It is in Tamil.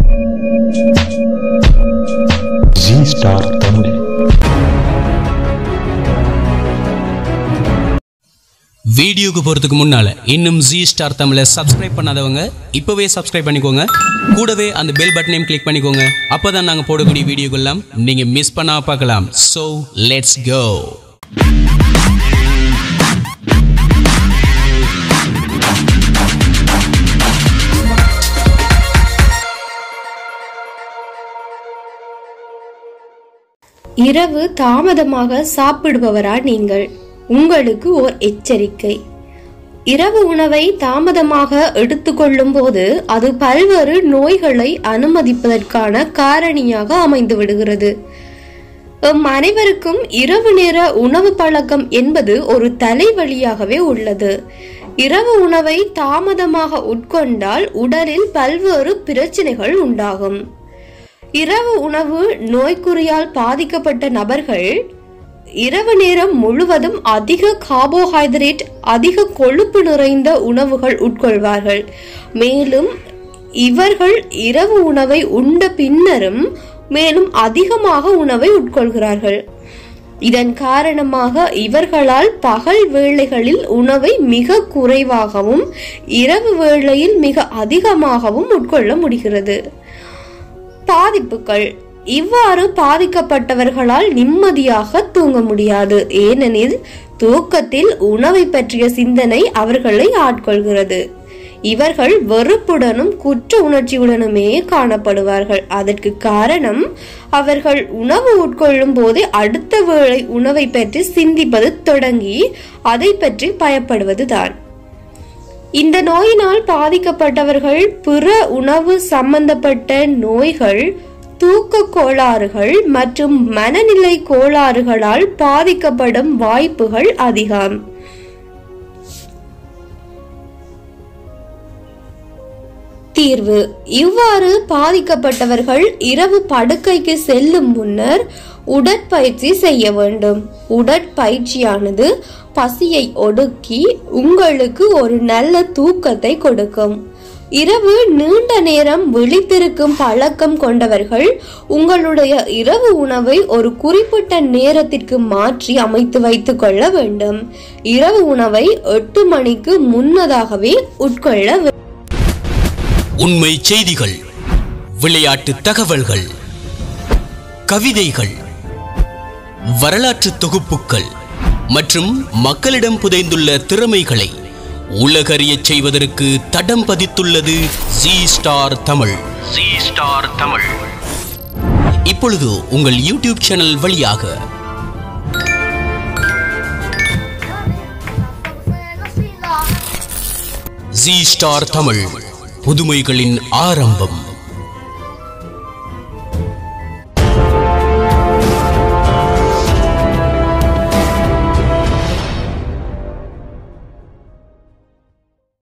ஜி ஸ்டார் தமிழ் வீடியோக்கு போகிறதுக்கு முன்னால் இன்னும் ஜி ஸ்டார் தமிழை சப்ஸ்கிரைப் பண்ணாதவங்க இப்போவே சப்ஸ்கிரைப் பண்ணிக்கோங்க கூடவே அந்த பெல் பட்டனையும் கிளிக் பண்ணிக்கோங்க அப்போ தான் நாங்கள் போடக்கூடிய வீடியோக்கெல்லாம் நீங்கள் மிஸ் பண்ணாம பார்க்கலாம் ஸோ லெட்ஸ் கோ இரவு தாமதமாக சாப்பிடுபவரா நீங்கள் உங்களுக்கு ஓர் எச்சரிக்கை இரவு உணவை தாமதமாக எடுத்துக்கொள்ளும் போது அது பல்வேறு நோய்களை அனுமதிப்பதற்கான காரணியாக அமைந்து விடுகிறது எம் அனைவருக்கும் இரவு நேர உணவு பழக்கம் என்பது ஒரு தலைவலியாகவே உள்ளது இரவு உணவை தாமதமாக உட்கொண்டால் உடலில் பல்வேறு பிரச்சனைகள் உண்டாகும் இரவு உணவு நோய்க்குறியால் பாதிக்கப்பட்ட நபர்கள் இரவு நேரம் முழுவதும் அதிக கார்போஹைட்ரேட் அதிக கொழுப்பு நிறைந்த உணவுகள் உட்கொள்வார்கள் மேலும் இவர்கள் இரவு உணவை உண்ட பின்னரும் மேலும் அதிகமாக உணவை உட்கொள்கிறார்கள் இதன் காரணமாக இவர்களால் பகல் வேளைகளில் உணவை மிக குறைவாகவும் இரவு வேளையில் மிக அதிகமாகவும் உட்கொள்ள முடிகிறது பாதிப்புகள் இவ்வாறு பாதிக்கப்பட்டவர்களால் நிம்மதியாக தூங்க முடியாது ஏனெனில் தூக்கத்தில் உணவை பற்றிய சிந்தனை அவர்களை ஆட்கொள்கிறது இவர்கள் வெறுப்புடனும் குற்ற உணர்ச்சியுடனுமே காணப்படுவார்கள் அதற்கு காரணம் அவர்கள் உணவு உட்கொள்ளும் போதே அடுத்த வேளை உணவை பற்றி சிந்திப்பது தொடங்கி அதை பற்றி பயப்படுவதுதான் இந்த நோயினால் பாதிக்கப்பட்டவர்கள் பிற உணவு சம்பந்தப்பட்ட நோய்கள் தூக்க கோளாறுகள் மற்றும் மனநிலை கோளாறுகளால் பாதிக்கப்படும் வாய்ப்புகள் அதிகம் தீர்வு இவ்வாறு பாதிக்கப்பட்டவர்கள் இரவு படுக்கைக்கு செல்லும் முன்னர் உடற்பயிற்சி செய்ய வேண்டும் உடற்பயிற்சியானது பசியை ஒடுக்கி உங்களுக்கு ஒரு நல்ல தூக்கத்தை கொடுக்கும் இரவு நீண்ட நேரம் விழித்திருக்கும் பழக்கம் கொண்டவர்கள் உங்களுடைய இரவு உணவை ஒரு குறிப்பிட்ட நேரத்திற்கு மாற்றி அமைத்து வைத்துக் கொள்ள வேண்டும் இரவு உணவை எட்டு மணிக்கு முன்னதாகவே உட்கொள்ள வேண்டும் உண்மை செய்திகள் விளையாட்டு தகவல்கள் கவிதைகள் வரலாற்று தொகுப்புகள் மற்றும் மக்களிடம் புதைந்துள்ள திறமைகளை உலகறியச் செய்வதற்கு தடம் பதித்துள்ளது ஜி ஸ்டார் தமிழ் ஜி ஸ்டார் தமிழ் இப்பொழுது உங்கள் யூடியூப் சேனல் வழியாக ஜி ஸ்டார் தமிழ் புதுமைகளின் ஆரம்பம்